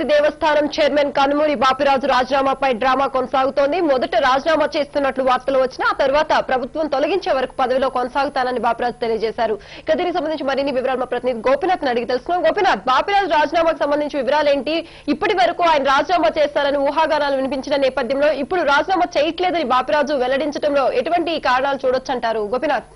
Tirupati Devasthanam chairman Kanumuri Bapiraju రాజీనామాపై drama కొనసాగుతోంది మొదట రాజీనామా చేస్తున్నట్లు వార్తలు వచ్చినా ఆ తర్వాత ప్రభుత్వం తొలగించే వరకు పదవిలో కొనసాగుతానని బాపిరాజు తెలియజేశారు ఇక దీనికి సంబంధించి మరిన్ని వివరాలు మా ప్రతినిధి గోపినాథ్ అడిగి తెలుసుకున్నాం గోపినాథ్ బాపిరాజు రాజీనామాకు సంబంధించి వివరాలేంటి ఇప్పటి వరకు ఆయన రాజీనామా చేస్తారని ఊహాగానాలు వినిపించిన నేపథ్యంలో ఇప్పుడు రాజీనామా చేయట్లేదని బాపిరాజు వెల్లడించడంలో ఎటువంటి కారణాలు చూడొచ్చంటారు గోపినాథ్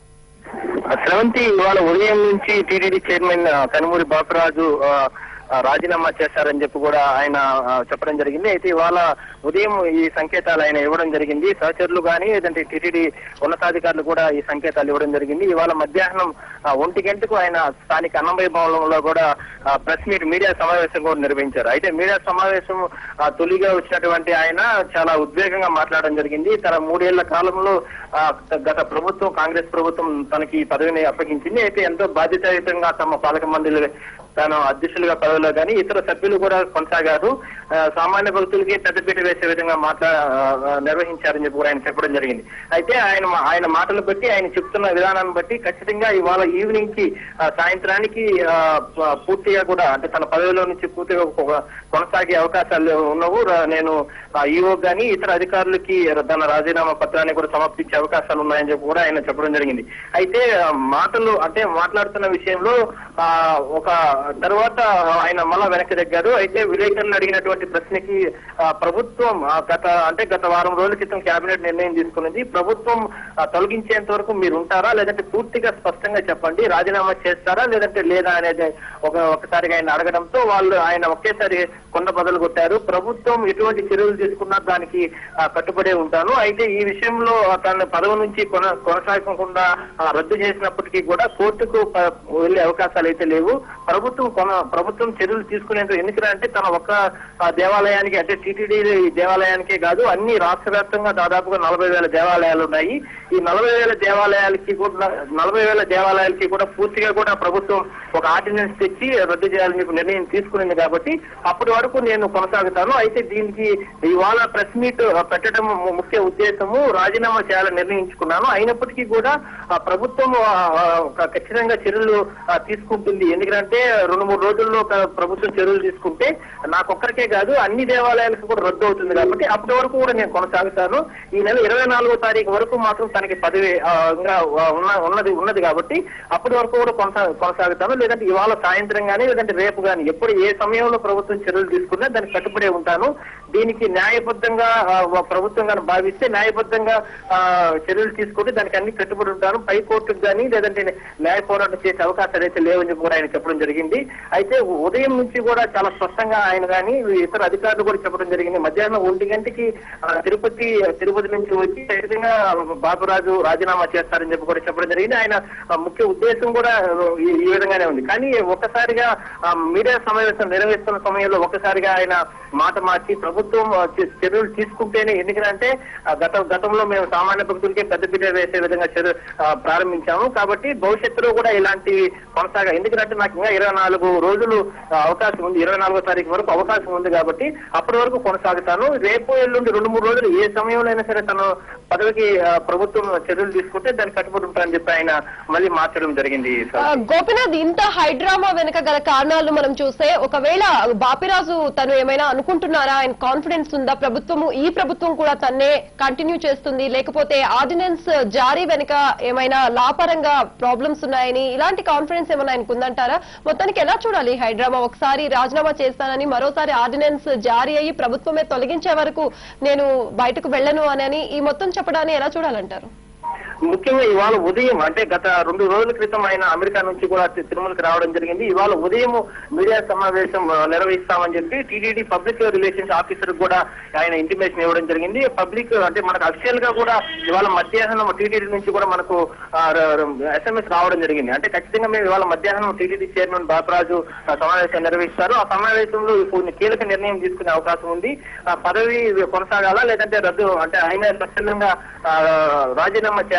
స్రవంతి ఇవాళ ఉదయం నుంచి టీటీడీ చైర్మన్ ఆ, కనుమూరి బాపురాజు ఆ, ఆ, రాజీనామా చేశారని చెప్పి కూడా ఆయన ఆ, చెప్పడం జరిగింది అయితే ఇవాళ ఉదయం ఈ సంకేతాలు ఆయన ఇవ్వడం జరిగింది సహచరులు కానీ లేదంటే టీటీడీ ఉన్నతాధికారులు కూడా ఈ సంకేతాలు ఇవ్వడం జరిగింది ఇవాళ మధ్యాహ్నం ఆ, ఒంటి గంటకు ఆయన స్థానిక అన్నమయ్య భవనంలో కూడా ఆ, ప్రెస్ మీట్ మీడియా సమావేశం కూడా నిర్వహించారు అయితే మీడియా సమావేశం ఆ, తొలిగా వచ్చినటువంటి ఆయన చాలా ఉద్వేగంగా మాట్లాడడం జరిగింది తన మూడేళ్ల కాలంలో ఆ, గత ప్రభుత్వం కాంగ్రెస్ ప్రభుత్వం తనకి ఈ పదవిని అప్పగించింది అయితే ఎంతో బాధ్యతాయుతంగా తమ పాలక మండలి తాను అధ్యక్షులుగా పదవిలో కానీ ఇతర సభ్యులు కూడా కొనసాగారు ఆ, సామాన్య భక్తులకి పెద్దపీట వేసే విధంగా మాట్లా ఆ, నిర్వహించారని చెప్పి కూడా ఆయన చెప్పడం జరిగింది అయితే ఆయన మా- ఆయన మాటలు బట్టి ఆయన చెప్తున్న విధానాన్ని బట్టి ఖచ్చితంగా ఇవాళ ఈవినింగ్ కి ఆ, సాయంత్రానికి ఆ, ప- పూర్తిగా కూడా అంటే తన పదవిలో నుంచి పూర్తిగా ఒక- కొనసాగే అవకాశాలు ఉన్నవు ర- నేను ఈఓ గాని ఇతర అధికారులకి తన రాజీనామా పత్రాన్ని కూడా సమర్పించే అవకాశాలు ఉన్నాయని చెప్పి కూడా ఆయన చెప్పడం జరిగింది అయితే ఆ, మాటలు అంటే మాట్లాడుతున్న విషయంలో ఆ ఒక తర్వాత ఆయన మళ్ళా వెనక్కి దగ్గారు అయితే విలేకరులు అడిగినటువంటి ప్రశ్నకి ఆ, ప్రభుత్వం ఆ, గత అంటే గత వారం రోజుల క్రితం కేబినెట్ నిర్ణయం తీసుకున్నది ప్రభుత్వం ఆ, తొలగించేంత వరకు మీరు ఉంటారా లేదంటే పూర్తిగా స్పష్టంగా చెప్పండి రాజీనామా చేస్తారా లేదంటే లేదా అనేది ఒక ఒకసారిగా ఆయన అడగడంతో వాళ్ళు ఆయన ఒకేసారి కొండ బదులు కొట్టారు ప్రభుత్వం ఎటువంటి చర్యలు తీసుకున్నా దానికి ఆ, కట్టుబడే ఉంటాను అయితే ఈ విషయంలో తన పదవి నుంచి కొన కొనసాగకుండా ఆ, రద్దు చేసినప్పటికీ కూడా కోర్టుకు ప- వెళ్లే అవకాశాలు అయితే లేవు ప్రభుత్వం కొన ప్రభుత్వం చర్యలు తీసుకునేందుకు ఎందుకంటే తన ఒక్క ఆ, దేవాలయానికి అంటే టీటీడీ దేవాలయానికే కాదు అన్ని రాష్ట్ర వ్యాప్తంగా దాదాపుగా నలభై వేల దేవాలయాలు ఉన్నాయి ఈ నలభై వేల దేవాలయాలకి కూడా నలభై వేల దేవాలయాలకి కూడా పూర్తిగా కూడా ప్రభుత్వం ఒక ఆర్డినెన్స్ తెచ్చి రద్దు చేయాలని చెప్పి నిర్ణయం తీసుకునింది కాబట్టి అప్పటి వరకు నేను కొనసాగుతాను అయితే దీనికి ఇవాళ ప్రెస్ మీట్ పెట్టడం ము- ముఖ్య ఉద్దేశము రాజీనామా చేయాలని నిర్ణయించుకున్నాను అయినప్పటికీ కూడా ఆ ప్రభుత్వం ఆ, ఆ, ఒక ఖచ్చితంగా చర్యలు ఆ, తీసుకుంటుంది ఎందుకంటే రెండు మూడు రోజుల్లో ఒక ప్రభుత్వం చర్యలు తీసుకుంటే నాకొక్కరికే కాదు అన్ని దేవాలయాలకు కూడా రద్దు అవుతుంది కాబట్టి అప్పటి వరకు కూడా నేను కొనసాగుతాను ఈ నెల ఇరవై నాలుగో తారీఖు వరకు మాత్రం తనకి పదవి ఆ, ఇంకా ఉన్న ఉన్నది ఉన్నది కాబట్టి అప్పటి వరకు కూడా కొనసా కొనసాగుతాను లేదంటే ఇవాళ సాయంత్రం కానీ లేదంటే రేపు కానీ ఎప్పుడు ఏ సమయంలో ప్రభుత్వం చర్యలు తీసుకున్నా దానికి కట్టుబడే ఉంటాను దీనికి న్యాయబద్ధంగా ఆ, వ- ప్రభుత్వం కానీ భావిస్తే న్యాయబద్ధంగా ఆ, చర్యలు తీసుకుంటే దానికి అన్ని కట్టుబడి ఉంటాను పై కోర్టుకు కానీ లేదంటే న్యాయ పోరాటం చేసే అవకాశాలు అయితే లేవని చెప్పి కూడా ఆయన చెప్పడం జరిగింది అయితే ఉదయం నుంచి కూడా చాలా స్పష్టంగా ఆయన కానీ ఇతర అధికారులు కూడా చెప్పడం జరిగింది మధ్యాహ్నం ఒంటి గంటకి ఆ, తిరుపతి తిరుపతి నుంచి వచ్చి ఖచ్చితంగా బాబురాజు రాజీనామా చేస్తారని చెప్పి కూడా చెప్పడం జరిగింది ఆయన ఆ, ముఖ్య ఉద్దేశం కూడా ఈ ఈ విధంగానే ఉంది కానీ ఒక్కసారిగా ఆ, మీడియా సమావేశం నిర్వహిస్తున్న సమయంలో ఒక్కసారిగా ఆయన మాట మార్చి ప్రభుత్వం ఆ, చ- చర్యలు తీసుకుంటేనే ఎందుకంటే ఆ, గత గతంలో మేము సామాన్య భక్తులకే పెద్దపీట వేసే విధంగా చర్య ఆ, ప్రారంభించాము కాబట్టి భవిష్యత్తులో కూడా ఇలాంటి కొనసాగా ఎందుకంటే నాకు ఇంకా ఇరవై నాలుగు రోజులు ఆ, అవకాశం ఉంది ఇరవై నాలుగో తారీఖు వరకు అవకాశం ఉంది కాబట్టి అప్పటి వరకు కొనసాగుతాను రేపు ఎల్లుండి రెండు మూడు రోజులు ఏ సమయంలో అయినా సరే తను పదవికి ఆ, ప్రభుత్వం చర్యలు తీసుకుంటే దానికి కట్టుబడి ఉంటారని చెప్పి ఆయన మళ్ళీ మార్చడం జరిగింది ఆ, గోపినాథ్ ఇంత హైడ్రామా వెనక గల కారణాలు మనం చూస్తే ఒకవేళ బాపిరాజు తను ఏమైనా అనుకుంటున్నారా ఆయన కాన్ఫిడెన్స్ ఉందా ప్రభుత్వము ఈ ప్రభుత్వం కూడా తన్నే కంటిన్యూ చేస్తుంది లేకపోతే ఆర్డినెన్స్ జారీ వెనుక ఏమైనా లాపరంగా ప్రాబ్లమ్స్ ఉన్నాయని ఇలాంటి కాన్ఫిడెన్స్ ఏమైనా ఆయనకు ఉందంటారా మొత్తానికి ఎలా చూడాలి ఈ హైడ్రామా ఒకసారి రాజీనామా చేస్తానని మరోసారి ఆర్డినెన్స్ జారీ అయ్యి ప్రభుత్వమే తొలగించే వరకు నేను బయటకు వెళ్ళను అని ఈ మొత్తం చెప్పడాన్ని ఎలా చూడాలంటారు ముఖ్యంగా ఇవాళ ఉదయం అంటే గత రెండు రోజుల క్రితం ఆయన అమెరికా నుంచి కూడా తి- తిరుమలకి రావడం జరిగింది ఇవాళ ఉదయం మీడియా సమావేశం ఆ, నిర్వహిస్తామని చెప్పి టీటీడీ పబ్లిక్ రిలేషన్స్ ఆఫీసర్ కూడా ఆయన ఇంటిమేషన్ ఇవ్వడం జరిగింది పబ్లిక్ అంటే మనకు అఫిషియల్ గా కూడా ఇవాళ మధ్యాహ్నం టీటీడీ నుంచి కూడా మనకు ఎస్ఎంఎస్ రావడం జరిగింది అంటే ఖచ్చితంగా మేము ఇవాళ మధ్యాహ్నం టీటీడీ చైర్మన్ బాపరాజు ఆ, సమావేశం నిర్వహిస్తారు ఆ సమావేశంలో కొన్ని కీలక నిర్ణయం తీసుకునే అవకాశం ఉంది ఆ పదవి కొనసాగాలా లేదంటే రద్దు అంటే ఆయన తక్షణంగా ఆ, రాజీనామా చేయాలా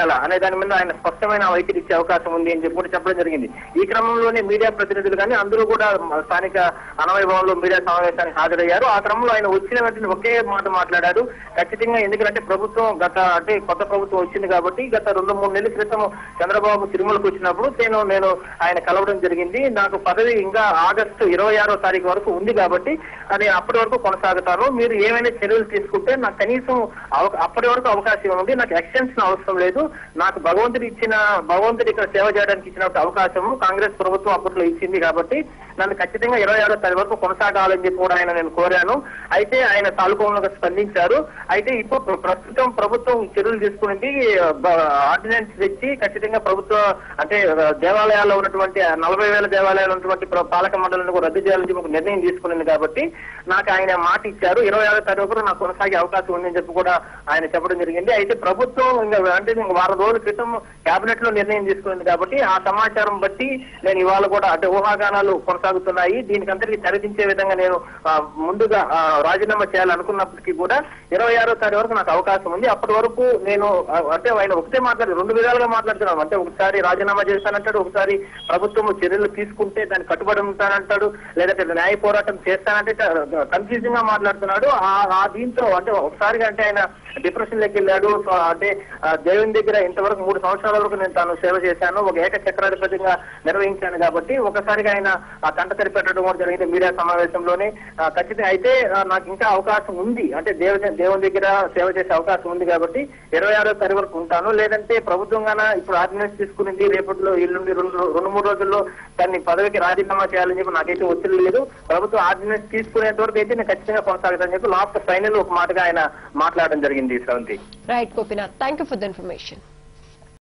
చేయాలా అనే దాని మీద ఆయన స్పష్టమైన వైఖరి ఇచ్చే అవకాశం ఉంది అని చెప్పి కూడా చెప్పడం జరిగింది ఈ క్రమంలోనే మీడియా ప్రతినిధులు కానీ అందరూ కూడా స్థానిక అనవయ భవన్లో మీడియా సమావేశానికి హాజరయ్యారు ఆ క్రమంలో ఆయన వచ్చిన వెంటనే ఒకే మాట మాట్లాడారు ఖచ్చితంగా ఎందుకంటే ప్రభుత్వం గత అంటే కొత్త ప్రభుత్వం వచ్చింది కాబట్టి గత రెండు మూడు నెలల క్రితం చంద్రబాబు తిరుమలకు వచ్చినప్పుడు నేను నేను ఆయన కలవడం జరిగింది నాకు పదవి ఇంకా ఆగస్టు ఇరవై ఆరో తారీఖు వరకు ఉంది కాబట్టి అది అప్పటి వరకు కొనసాగుతాను మీరు ఏమైనా చర్యలు తీసుకుంటే నాకు కనీసం అవ- అప్పటి వరకు అవకాశం ఉంది నాకు ఎక్స్టెన్షన్ అవసరం లేదు నాకు భగవంతుడు ఇచ్చిన భగవంతుడు ఇక్కడ సేవ చేయడానికి ఇచ్చినట్టు అవకాశము కాంగ్రెస్ ప్రభుత్వం అప్పట్లో ఇచ్చింది కాబట్టి నన్ను ఖచ్చితంగా ఇరవై ఆరో తారీఖు వరకు కొనసాగాలని చెప్పి కూడా ఆయన నేను కోరాను అయితే ఆయన సానుకూలంగా స్పందించారు అయితే ఇప్పుడు ప్ర- ప్రస్తుతం ప్రభుత్వం చర్యలు తీసుకునేది ఆర్డినెన్స్ తెచ్చి ఖచ్చితంగా ప్రభుత్వ అంటే ఆ, దేవాలయాల్లో ఉన్నటువంటి ఆ నలభై వేల దేవాలయాలు ఉన్నటువంటి ప్ర- పాలక మండలిని కూడా రద్దు చేయాలని చెప్పి ఒక నిర్ణయం తీసుకునింది కాబట్టి నాకు ఆయన మాట ఇచ్చారు ఇరవై ఆరో తారీఖు వరకు నాకు కొనసాగే అవకాశం ఉందని చెప్పి కూడా ఆయన చెప్పడం జరిగింది అయితే ప్రభుత్వం ఇంకా అంటే ఇంక వారం రోజుల క్రితం కేబినెట్ లో నిర్ణయం తీసుకునింది కాబట్టి ఆ సమాచారం బట్టి నేను ఇవాళ కూడా అంటే ఊహాగానాలు కొనసాగుతున్నాయి దీనికి అందరికీ తెరదించే విధంగా నేను ఆ, ముందుగా ఆ, రాజీనామా చేయాలనుకున్నప్పటికీ కూడా ఇరవై ఆరో తారీఖు వరకు నాకు అవకాశం ఉంది అప్పటి వరకు నేను ఆ, అంటే ఆయన ఒకటే మాట్లాడి రెండు విధాలుగా మాట్లాడుతున్నాను అంటే ఒకసారి రాజీనామా చేస్తానంటాడు ఒకసారి ప్రభుత్వం చర్యలు తీసుకుంటే దాన్ని కట్టుబడి ఉంటానంటాడు లేదంటే న్యాయ పోరాటం చేస్తానంటే కన్ఫ్యూజింగ్ గా మాట్లాడుతున్నాడు ఆ- ఆ దీంతో అంటే ఒకసారిగా అంటే ఆయన డిప్రెషన్ లోకి వెళ్ళాడు సో అంటే ఆ, దేవుని దగ్గర ఇంతవరకు మూడు సంవత్సరాల వరకు నేను తాను సేవ చేశాను ఒక ఏక చక్రాధిపతిగా నిర్వహించాను కాబట్టి ఒకసారిగా ఆయన ఆ కంట తడి పెట్టడం కూడా జరిగింది మీడియా సమావేశంలోనే ఆ, ఖచ్చితంగా అయితే ఆ, నాకు ఇంకా అవకాశం ఉంది అంటే దేవ దేవుని దగ్గర సేవ చేసే అవకాశం ఉంది కాబట్టి ఇరవై ఆరో తారీఖు వరకు ఉంటాను లేదంటే ప్రభుత్వం గాన ఇప్పుడు ఆర్డినెన్స్ తీసుకునింది రేపటిలో ఎల్లుండి రెండు రెండు మూడు రోజుల్లో దాన్ని పదవికి రాజీనామా చేయాలని చెప్పి నాకైతే ఒత్తిడి లేదు ప్రభుత్వం ఆర్డినెన్స్ తీసుకునేంత వరకు అయితే నేను ఖచ్చితంగా కొనసాగుతానని చెప్పి లాస్ట్ ఫైనల్ ఒక మాటగా ఆయన మాట్లాడడం జరిగింది Sravanthi right Gopinath thank you for the information